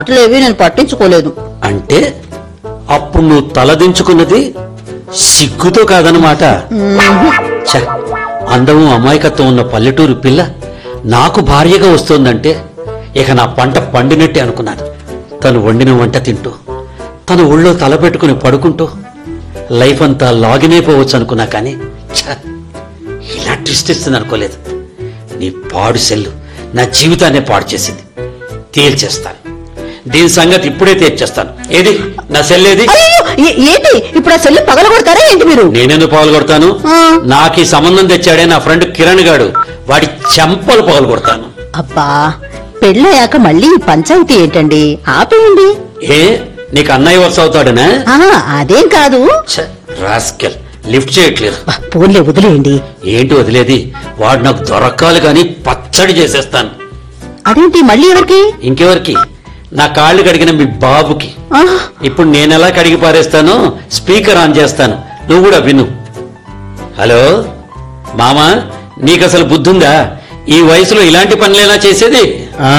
అట్లేవి నేను పట్టించుకోలేదు అంటే అప్పుడు నువ్వు తలదించుకున్నది సిగ్గుతో కాదనమాట ఛ, అందము అమాయకత్వం ఉన్న పల్లెటూరు పిల్ల నాకు భార్యగా వస్తోందంటే ఇక నా పంట పండినట్టే అనుకున్నాను తను వండిన వంట తింటూ తన ఒళ్ళో తల పెట్టుకుని పడుకుంటూ లైఫ్ అంతా లాగిన్ అయిపోవచ్చు అనుకున్నా కానీ ఛ, ఇలా ట్విస్ట్ ఇస్తుంది అనుకోలేదు నీ పాడు సెల్లు నా జీవితాన్నే పాడు చేసింది తేల్చేస్తాను దీని సంగతి ఇప్పుడే తేల్చేస్తాను ఏది నా సెల్ ఏది అయ్యో ఏ- ఏంటి ఇప్పుడు ఆ సెల్లు పగలగొడతారా ఏంటి మీరు నేనెందుకు పాల్గొడతాను ఆ. నాకు ఈ సంబంధం తెచ్చాడే నా ఫ్రెండ్ కిరణ్ గాడు వాడి చెంపలు పగలగొడతాను అబ్బా పెళ్ళయ్యాక మళ్ళీ ఈ పంచాయతీ ఏంటండి ఆపేయండి ఏ నీకు అన్నయ్య వరుస అవుతాడనా ఆ, అదేం కాదు ఛ, రాస్కెల్ లిఫ్ట్ చేయట్లేదు బా, పోన్లే వదిలేయండి ఏంటి వదిలేది వాడు నాకు దొరకాలి కానీ పచ్చడి చేసేస్తాను అదేంటి మళ్ళీ ఎవరికి ఇంకెవరికి నా కాళ్ళు కడిగిన మీ బాబుకి ఆ, ఇప్పుడు నేను ఎలా కడిగి పారేస్తానో స్పీకర్ ఆన్ చేస్తాను నువ్వు కూడా విను హలో మామా నీకు అసలు బుద్ధుందా ఈ వయసులో ఇలాంటి పనులేనా చేసేది ఆ?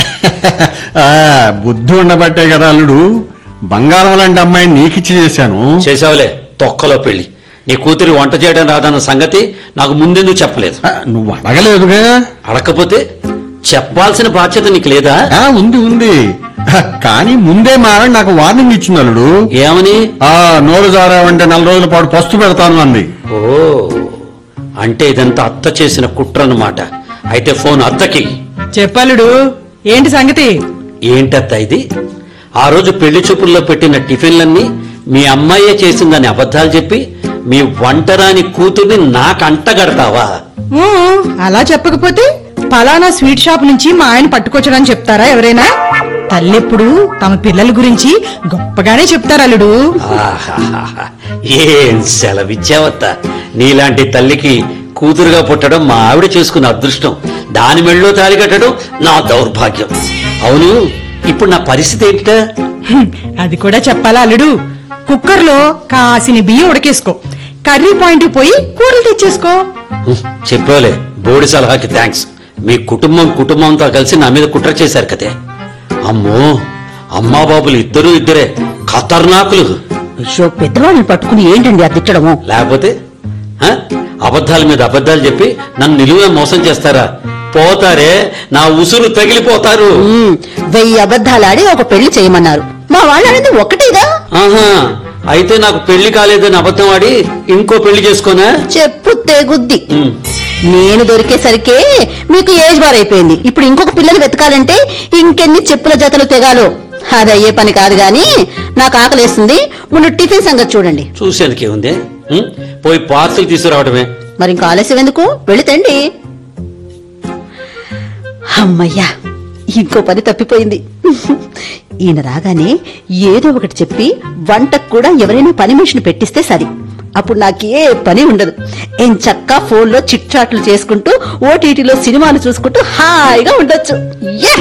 ఆ, బుద్ధి ఉండబట్టే కదా అల్లుడు బంగారం లాంటి అమ్మాయిని నీకిచ్చి చేశాను చేసావులే తొక్కలో పెళ్లి నీ కూతురి వంట చేయడం రాదన్న సంగతి నాకు ముందెందుకు చెప్పలేదు ఆ, నువ్వు అడగలేదుగా అడగకపోతే చెప్పాల్సిన బాధ్యత నీకు లేదా ఆ, ఉంది ఉంది ఆ, కానీ ముందే మా ఆవిడ నాకు వార్నింగ్ ఇచ్చింది అల్లుడు ఏమని ఆ నోరు జారావంటే నెల రోజుల పాటు పస్తు పెడతాను అంది ఓ అంటే ఇదంతా అత్త చేసిన కుట్ర అన్నమాట అయితే ఫోన్ అత్తకి చెప్పలుడు ఏంటి సంగతి ఏంటత్త ఇది ఆ రోజు పెళ్లి చూపుల్లో పెట్టిన టిఫిన్లన్నీ మీ అమ్మాయే చేసిందని అబద్ధాలు చెప్పి మీ వంటరాని కూతుర్ని నాకు అంటగడతావా ఊ, అలా చెప్పకపోతే పలానా స్వీట్ షాప్ నుంచి మా ఆయన పట్టుకొచ్చడని చెప్తారా ఎవరైనా తల్లెప్పుడు తమ పిల్లల గురించి గొప్పగానే చెప్తారు అల్లుడు ఆహాహాహా. ఏం సెలవిచ్చావత్త నీలాంటి తల్లికి కూతురుగా పుట్టడం మా ఆవిడ చేసుకున్న అదృష్టం దాని మెళ్ళో తాలి కట్టడం నా దౌర్భాగ్యం అవును ఇప్పుడు నా పరిస్థితి ఏంటా హ్మ్, అది కూడా చెప్పాలా అల్లుడు కుక్కర్లో కాసిన బియ్యం ఉడకేసుకో కర్రీ పాయింట్ పోయి కూరలు తెచ్చేసుకో హ్మ్, చెప్పావులే బోడి సలహాకి థ్యాంక్స్ మీ కుటుంబం కుటుంబంతో కలిసి నా మీద కుట్ర చేశారు కదే అమ్మో అమ్మా బాబులు ఇద్దరు ఇద్దరే ఖతర్నాకులు అయ్యో పెద్దవాళ్ళని పట్టుకుని ఏంటండి అది తిట్టడము లేకపోతే ఆ? అబద్ధాల మీద అబద్ధాలు చెప్పి నన్ను నిలువే మోసం చేస్తారా పోతారే నా ఉసురు తగిలిపోతారు ఉమ్, వెయ్యి అబద్ధాలాడి ఒక పెళ్లి చేయమన్నారు మా వాళ్ళు అనేది ఒకటేగా ఆహా అయితే నాకు పెళ్లి కాలేదని అబద్ధం ఆడి ఇంకో పెళ్లి చేసుకోనా చెప్పు తెగుద్ది ఉమ్, నేను దొరికేసరికే మీకు ఏజ్ బార్ అయిపోయింది ఇప్పుడు ఇంకొక పిల్లని వెతకాలంటే ఇంకెన్ని చెప్పుల జతలు తెగాలో అది అయ్యే పని కాదు గాని నాకు ఆకలేస్తుంది ముందు టిఫిన్ సంగతి చూడండి చూసేందుకే ఉంది ఉమ్, పోయి పార్సల్ తీసుకురావడమే మరి ఇంకా ఆలస్యం ఎందుకు వెళితండి అమ్మయ్యా ఇంకో పని తప్పిపోయింది ఈయన రాగానే ఏదో ఒకటి చెప్పి వంటకు కూడా ఎవరైనా పని మనిషిని పెట్టిస్తే సరి అప్పుడు నాకే పని ఉండదు ఏం చక్కా ఫోన్లో చిట్ చాట్లు చేసుకుంటూ ఓటీటీలో సినిమాలు చూసుకుంటూ హాయిగా ఉండొచ్చు యా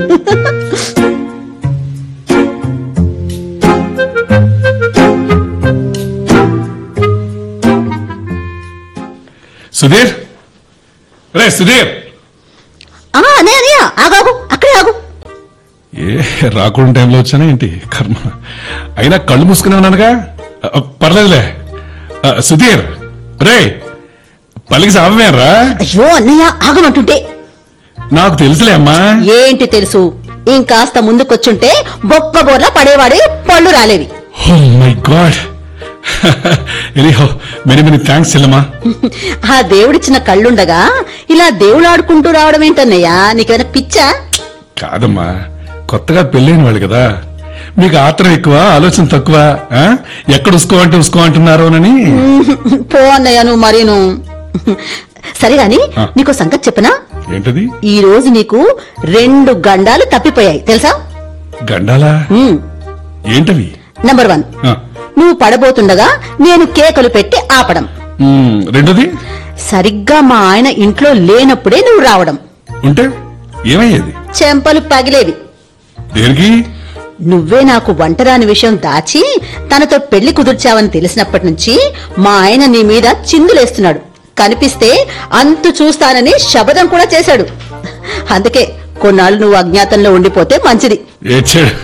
సుధీర్ రే సుధీర్ ఆ, అనే అనయ్య ఆగాగు అక్కడే ఆగు ఏ రాకూడని టైంలో వచ్చానా ఏంటి కర్మ అయినా కళ్ళు మూసుకునే ఉన్నానుగా అ, పర్లేదులే అ, సుధీర్ రే పలికి సామేరా అయ్యో అన్నయ్య ఆగమంటుంటే నాకు తెలుసులే అమ్మా ఏంటి తెలుసు ఇంకాస్త ముందుకొచ్చుంటే బొక్క బోర్లా పడేవాడే పళ్ళు రాలేవి oh my God anyhow many many thanks Chellamma ఆ దేవుడిచ్చిన కళ్ళుండగా ఇలా దేవుడు ఆడుకుంటూ రావడం ఏంటన్నయ్యా నీకేమైనా పిచ్చా కాదమ్మా కొత్తగా పెళ్ళైన వాళ్ళు కదా మీకు ఆత్రం ఎక్కువ ఆలోచన తక్కువ ఆ? ఎక్కడ ఉసుకో అంటే ఉసుకో అంటున్నారోనని పో అన్నయ్య నువ్వు మరీను సరే గాని ఆ. నీకు సంగతి చెప్పనా ఏంటది ఈ రోజు నీకు రెండు గండాలు తప్పిపోయాయి తెలుసా గండాలా ఉమ్, ఏంటవి నంబర్ వన్ ఆ. నువ్వు పడబోతుండగా నేను కేకలు పెట్టి ఆపడం మ్, రెండోది సరిగ్గా మా ఆయన ఇంట్లో లేనప్పుడే నువ్వు రావడం ఉంటే ఏమయ్యేది చెంపలు పగిలేవి దేనికి నువ్వే నాకు వంటరాని విషయం దాచి తనతో పెళ్లి కుదుర్చావని తెలిసినప్పటి నుంచి మా ఆయన నీ మీద చిందులేస్తున్నాడు కనిపిస్తే అంతు చూస్తానని శబదం కూడా చేశాడు అందుకే కొన్నాళ్ళు నువ్వు అజ్ఞాతంలో ఉండిపోతే మంచిది ఏడ్చాడు